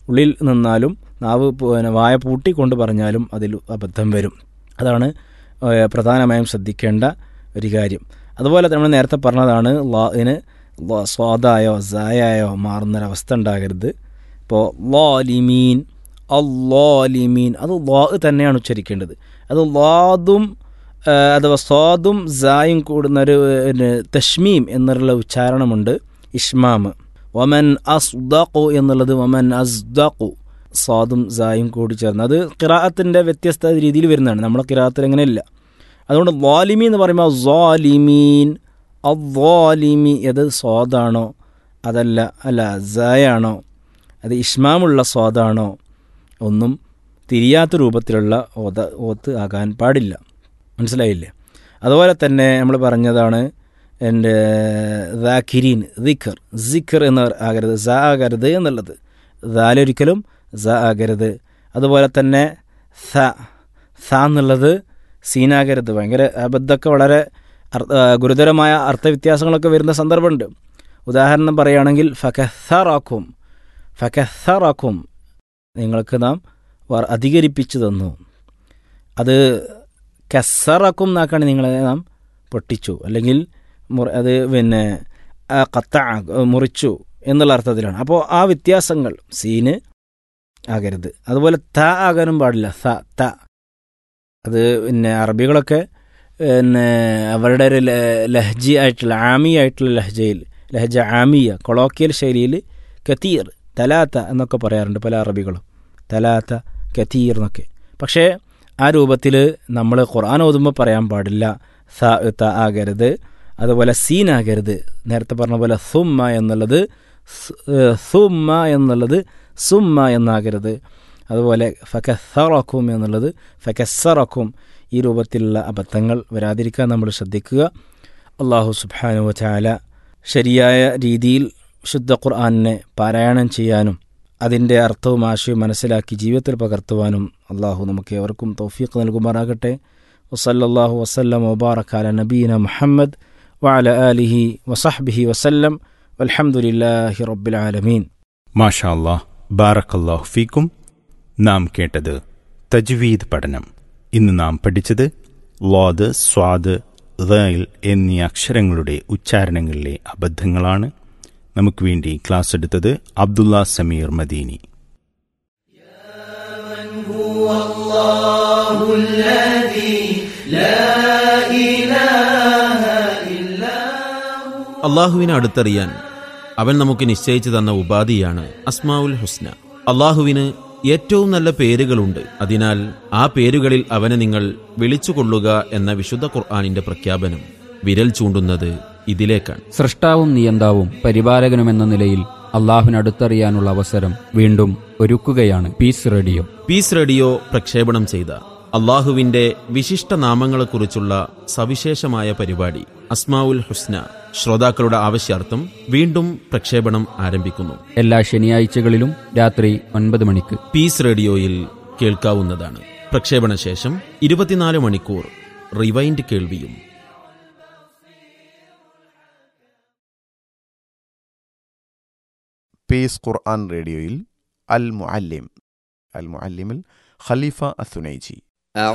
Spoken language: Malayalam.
ഉള്ളിൽ നിന്നാലും നാവ് പിന്നെ വായ പൂട്ടിക്കൊണ്ട് പറഞ്ഞാലും അതിൽ അബദ്ധം വരും അതാണ് ഏഹ്, പ്രധാനമായും ശ്രദ്ധിക്കേണ്ട ഒരു കാര്യം അതുപോലെ നമ്മൾ നേരത്തെ പറഞ്ഞതാണ് ലാഇന് ലാ- സ്വാദായോ സായായോ മാറുന്നൊരവസ്ഥ ഉണ്ടാകരുത് ഇപ്പോൾ ലോലിമീൻ അല്ലോലിമീൻ അത് ലോ തന്നെയാണ് ഉച്ചരിക്കേണ്ടത് അത് ലാദും ആ, അഥവാ സ്വാദും സായും കൂടുന്ന ഒരു പിന്നെ, തഷ്മീം എന്നുള്ള ഉച്ചാരണമുണ്ട് ഇഷ്മാമ് വമൻ അസ്ദഖു എന്നുള്ളത് വമൻ അസ്ദഖു സ്വാദും സായും കൂടി ചേർന്ന് അത് കിറാഅത്തിൻ്റെ വ്യത്യസ്ത രീതിയിൽ വരുന്നതാണ് നമ്മളെ കിറാഅത്തിൽ അങ്ങനെയില്ല അതുകൊണ്ട് വാലിമി എന്ന് പറയുമ്പോൾ വാലിമീൻ അവ്വാലിമി അത് സ്വാദാണോ അതല്ല അല്ല സായാണോ അത് ഇഷ്മാമുള്ള സ്വാദാണോ ഒന്നും തിരിയാത്ത രൂപത്തിലുള്ള ഓത ഓത്ത് ആകാൻ പാടില്ല മനസ്സിലായില്ലേ അതുപോലെ തന്നെ നമ്മൾ പറഞ്ഞതാണ് എൻ്റെ ദാഖിരീൻ ദിഖർ സിഖർ എന്ന് ആകരുത് സ ആകരുത് എന്നുള്ളത് ദാലൊരിക്കലും സ ആകരുത് അതുപോലെ തന്നെ സ സ എന്നുള്ളത് സീനാകരുത് ഭയങ്കര അബദ്ധമൊക്കെ വളരെ അർ- ആ, ഗുരുതരമായ അർത്ഥവ്യത്യാസങ്ങളൊക്കെ വരുന്ന സന്ദർഭമുണ്ട് ഉദാഹരണം പറയുകയാണെങ്കിൽ ഫക്കഥറാക്കും ഫക്കഥറാക്കും നിങ്ങൾക്ക് നാം വർ- അധികരിപ്പിച്ചു തന്നു അത് കസറാക്കും എന്നാക്കാണ് നിങ്ങളെ നാം പൊട്ടിച്ചു അല്ലെങ്കിൽ മുറി അത് പിന്നെ ആ, കത്ത മുറിച്ചു എന്നുള്ള അർത്ഥത്തിലാണ് അപ്പോൾ ആ വ്യത്യാസങ്ങൾ സീന് ആകരുത് അതുപോലെ ത ആകാനും പാടില്ല സ ത അത് പിന്നെ അറബികളൊക്കെ പിന്നെ അവരുടെ ഒരു ല- ലഹ്ജി ആയിട്ടുള്ള ആമി ആയിട്ടുള്ള ലഹ്ജയിൽ ലഹജ ആമിയ കൊളോക്കിയൽ ശൈലിയിൽ കത്തീർ തലാത്ത എന്നൊക്കെ പറയാറുണ്ട് പല അറബികളും തലാത്ത കത്തീർ എന്നൊക്കെ പക്ഷേ ആ രൂപത്തിൽ നമ്മൾ ഖുർആൻ ഓതുമ്പോൾ പറയാൻ പാടില്ല സ ത ആകരുത് അതുപോലെ സീൻ ആകരുത് നേരത്തെ പറഞ്ഞ പോലെ സുമ്മ എന്നുള്ളത് സ്- ഏഹ് സുമ്മ എന്നുള്ളത് സുമ്മ എന്നാകരുത് അതുപോലെ ഫക്കസറക്കും എന്നുള്ളത് ഫക്കസറക്കും ഈ രൂപത്തിലുള്ള അബദ്ധങ്ങൾ വരാതിരിക്കാൻ നമ്മൾ ശ്രദ്ധിക്കുക അള്ളാഹു സുബാനു ചാല ശരിയായ രീതിയിൽ ശുദ്ധ ഖുർആാനിനെ പാരായണം ചെയ്യാനും അതിൻ്റെ അർത്ഥവും ആശയവും മനസ്സിലാക്കി ജീവിതത്തിൽ പകർത്തുവാനും അള്ളാഹു നമുക്ക് ഏവർക്കും തൗഫീഖ് നൽകുമാറാകട്ടെ വസല്ലാഹു വസ്ലം വബാറക്കാല നബീന മുഹമ്മദ് വഅല ആലിഹി വസഹ്ബിഹി വസല്ലം വൽഹംദുലില്ലാഹി റബ്ബിൽ ആലമീൻ മാഷാ അല്ലാഹ് ബാറക്കല്ലാഹു ഫീക്കും നാം കേട്ടത് തജ്വീദ് പഠനം ഇന്ന് നാം പഠിച്ചത് ലോദ് സ്വാദ് റൈൽ എന്നീ അക്ഷരങ്ങളുടെ ഉച്ചാരണങ്ങളിലെ അബദ്ധങ്ങളാണ് നമുക്ക് വേണ്ടി ക്ലാസ് എടുത്തത് അബ്ദുള്ള സമീർ മദീനി അള്ളാഹുവിനെ അടുത്തറിയാൻ അവൻ നമുക്ക് നിശ്ചയിച്ചു തന്ന ഉപാധിയാണ് അസ്മാവുൽ ഹുസ്ന അള്ളാഹുവിന് ഏറ്റവും നല്ല പേരുകളുണ്ട് അതിനാൽ ആ പേരുകളിൽ അവനെ നിങ്ങൾ വിളിച്ചുകൊള്ളുക എന്ന വിശുദ്ധ ഖുർആാനിന്റെ പ്രഖ്യാപനം വിരൽ ചൂണ്ടുന്നത് ഇതിലേക്കാണ് സൃഷ്ടാവും നിയന്താവും പരിപാലകനുമെന്ന നിലയിൽ അള്ളാഹുവിനടുത്തറിയാനുള്ള അവസരം വീണ്ടും ഒരുക്കുകയാണ് പീസ് റേഡിയോ പീസ് റേഡിയോ പ്രക്ഷേപണം ചെയ്ത അള്ളാഹുവിന്റെ വിശിഷ്ട നാമങ്ങളെക്കുറിച്ചുള്ള സവിശേഷമായ പരിപാടി അസ്മാവുൽ ഹുസ്ന ശ്രോതാക്കളുടെ ആവശ്യാർത്ഥം വീണ്ടും പ്രക്ഷേപണം ആരംഭിക്കുന്നു എല്ലാ ശനിയാഴ്ചകളിലും രാത്രി ഒൻപത് മണിക്ക് പീസ് റേഡിയോയിൽ കേൾക്കാവുന്നതാണ് പ്രക്ഷേപണ ശേഷം ഇരുപത്തിനാല് മണിക്കൂർ റിവൈൻഡ് കേൾവിയും പീസ് ഖുർആൻ റേഡിയോയിൽ അൽ മുഅല്ലിം അൽ മുഅല്ലിമിൽ ഖലീഫ അസുനൈജി